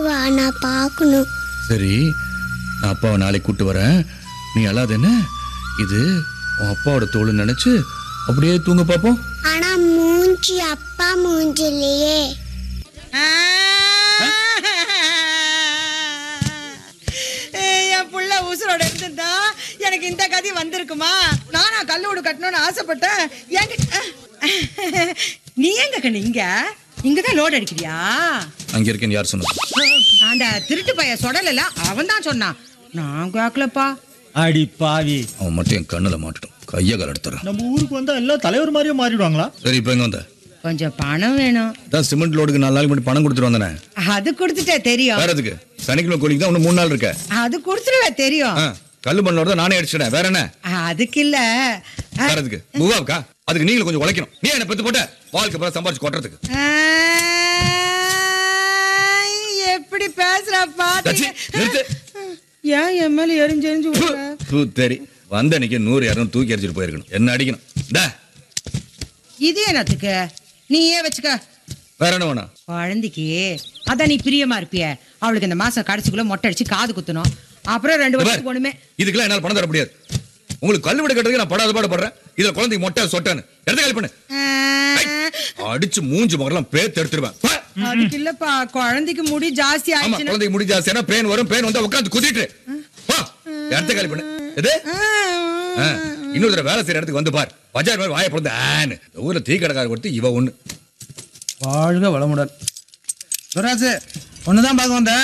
வா நான் பார்க்கணும் சரி நான் அப்பாவை நாளைக்கு கூட்டு வரேன் நீ அழாத என்ன இது உன் அப்பாவோட தோல் நினைச்சு அப்படியே தூங்க பார்ப்போம் ஆனா மூஞ்சி அப்பா மூஞ்சி இல்லையே என் புள்ள உசுரோட இருந்திருந்தா எனக்கு இந்த கதி வந்திருக்குமா நானா கல்லூடு கட்டணும்னு ஆசைப்பட்டேன் என்கிட்ட நீ எங்க கண்ணு இங்க இங்கதான் லோட் அடிக்கிறியா அங்க இருக்கேன்னு யார் சொன்னது அந்த திருட்டு பைய சொடல அவன் தான் சொன்னான் நான் கேட்கலப்பா அடி பாவி அவன் மட்டும் என் கண்ணுல மாட்டட்டும் கையை கால் எடுத்துறேன் நம்ம ஊருக்கு வந்தா எல்லாம் தலைவர் மாதிரியே மாறிடுவாங்களா சரி இப்போ எங்க வந்த கொஞ்சம் பணம் வேணும் தான் சிமெண்ட் லோடுக்கு நாலு நாளைக்கு முன்னாடி பணம் கொடுத்துட்டு வந்தேனே அது கொடுத்துட்டே தெரியும் வேற எதுக்கு சனிக்கிழமை கோழிக்கு தான் இன்னும் மூணு நாள் இருக்க அது கொடுத்துருவே தெரியும் ஆ, கல்லு பண்ணோட தான் நானே அடிச்சிட்டேன் வேற என்ன அதுக்கு இல்ல வேற எதுக்கு பூவாவுக்கா அதுக்கு நீங்களும் கொஞ்சம் உழைக்கணும் நீ என்ன பெத்து போட்ட வாழ்க்கை பூரா சம்பாரிச்சு கொட்டுறதுக்கு எப்படி பேசுற தச்சி, பாத்து நிறுத்து. ஏன் என் மேல எரிஞ்சு எரிஞ்சு விடுற? தூ, சரி வந்த அன்னைக்கு நூறு இரநூறு தூக்கி அடிச்சிட்டு போயிருக்கணும் என்ன அடிக்கணும் டா இது என்னத்துக்கு நீயே வச்சுக்க வேற என்ன வேணும் குழந்தைக்கு அதான் நீ பிரியமா இருப்பிய அவளுக்கு இந்த மாசம் கடைசிக்குள்ள மொட்டை அடிச்சு காது குத்தணும் அப்புறம் ரெண்டு பார், வருஷத்துக்கு ஒண்ணுமே இதுக்கெல்லாம் என்னால பணம் தர முடியாது உங்களுக்கு கல்லு விட கட்டுறதுக்கு நான் படாத பாடுபடுறேன் இதுல குழந்தைக்கு மொட்டை சொட்டான்னு எடுத்து காலி பண்ணு அடிச்சு மூஞ்சி முகரெல்லாம் பேத்து எடுத்துருவேன் பா. அதுக்கு இல்லப்பா குழந்தைக்கு முடி ஜாஸ்தி ஆமா ஆயிடுச்சுன்னா குழந்தைக்கு முடி ஜாஸ்தியான பேன் வரும் பேன் வந்தா உட்காந்து குதிட்டு பா எடுத்து காலி பண்ணு எது ஆ, இன்னொரு தடவை வேலை செய்யற இடத்துக்கு வந்து பார் பஜார் மாதிரி வாயை பிறந்த ஆன்னு இந்த ஊர்ல டீ கடைக்கார கொடுத்து இவ ஒண்ணு வாழ்க வளமுடன் துராசு ஒண்ணுதான் பார்க்க வந்தேன்